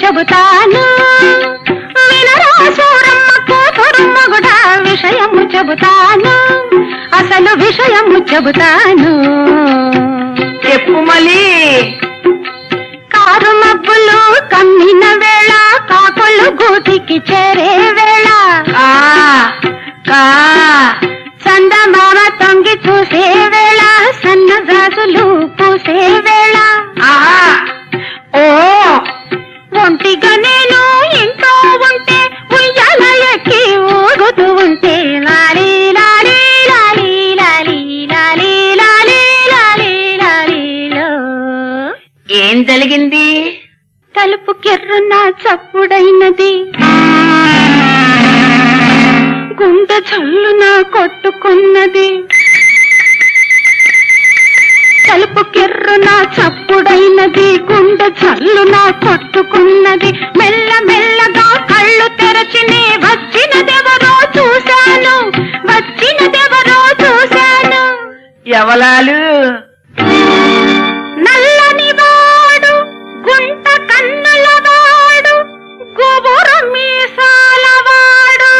చెబుతాను వినరా సూరమ్మ కూతురు మగుడా విషయము చెబుతాను అసలు విషయము చెబుతాను చెప్పు మళ్ళీ కారు మబ్బులు కమ్మిన వేళ కాకులు గూటికి చేరే వేళ ఆ కా చందమామ తొంగి చూసే వేళ సన్నజాజులు పూసే వేళ ఆహా ఓ ఒంటిగా నేను ఇంట్లో ఉంటే ఉయ్యాల ఎక్కి ఊగుతూ ఉంటే లాలీ లాలీ లాలీ లాలీ లాలీ లాలీ లాలీ లాలీలో. ఏం జరిగింది తలుపు కెర్రున చప్పుడైనది గుండె చల్లున కొట్టుకున్నది తలుపు కెర్రున చప్పుడైనది గుండె చల్లున కొట్టుకున్నది మెల్ల మెల్లగా కళ్ళు తెరచి నే వచ్చినదెవరో చూశాను వచ్చినదెవరో చూశాను ఎవలాలు నల్లని వాడు గుంట కన్నుల వాడు గుబురు మీసాల వాడు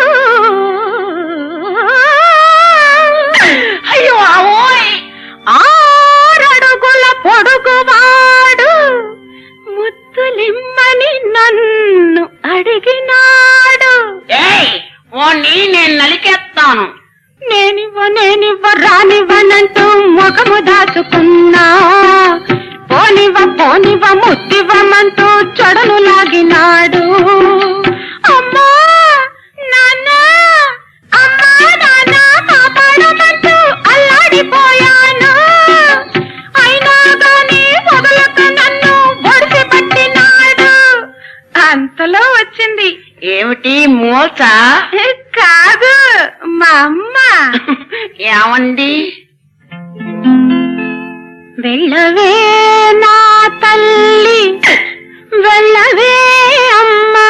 అయ్యో అవోయ్ ఆరడుగుల పొడుగు వాడు ముత్తులిమ్మని నన్ను అడిగినాడు ఏయ్ ఓణ్ణి నేను నలికేస్తాను నేనివ్వ నేనివ్వ రానివ్వనంటూ ముఖము దాచుకున్నా పోనివ్వ పోనివ్వ ముద్దివ్వమంటూ చెడను లాగినాడు అమ్మా నాన్న అమ్మా నాన్న కాపాడమంటూ అల్లాడిపోయాను అయినా గాని వదలక నన్ను ఒడిసి పట్టినాడు అంతలో వచ్చింది ఏమిటి మూస కాదు మా అమ్మ ఏమండి వెళ్ళవే నా తల్లి వెళ్ళవే అమ్మా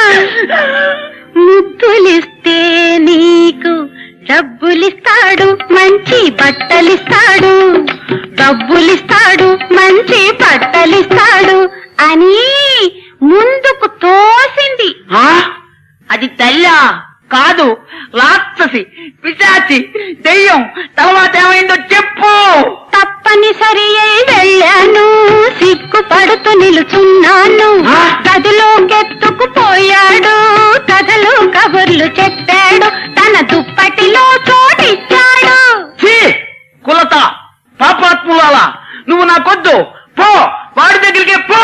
ముద్దులిస్తే నీకు డబ్బులిస్తాడు మంచి బట్టలిస్తాడు డబ్బులిస్తాడు మంచి బట్టలిస్తాడు అని ముందుకు తోసింది ఆ? అది తల్లా కాదు రాక్షసి పిశాచి దెయ్యం తర్వాత ఏమైందో చెప్పు తప్పనిసరి అయి వెళ్ళాను సిగ్గుపడుతూ నిలుచున్నాను ఆ? గదిలోకెత్తుకుపోయాడు కథలు కబుర్లు చెప్పాడు తన దుప్పటిలో చోటిచ్చాడు ఛీ! కులత పాపాత్ములాల నువ్వు నాకొద్దు పో వాడి దగ్గరికి పో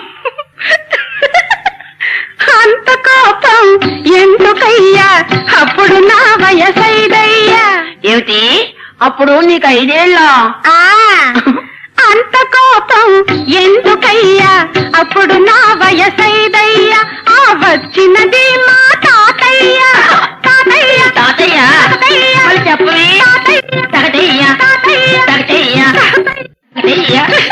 అంత కోపం ఎందుకయ్యా అప్పుడు నా వయసైదయ్యా ఏమిటి అప్పుడు నీకు ఐదేళ్ళ ఆ అంత కోపం ఎందుకయ్యా అప్పుడు నా వయసైదయ్యా ఆ వచ్చినది మా తాతయ్య తాతయ్య తాతయ్య తాతయ్య మళ్ళీ చెప్పవే తాతయ్య తాతయ్య తాతయ్య తాతయ్య తాతయ్య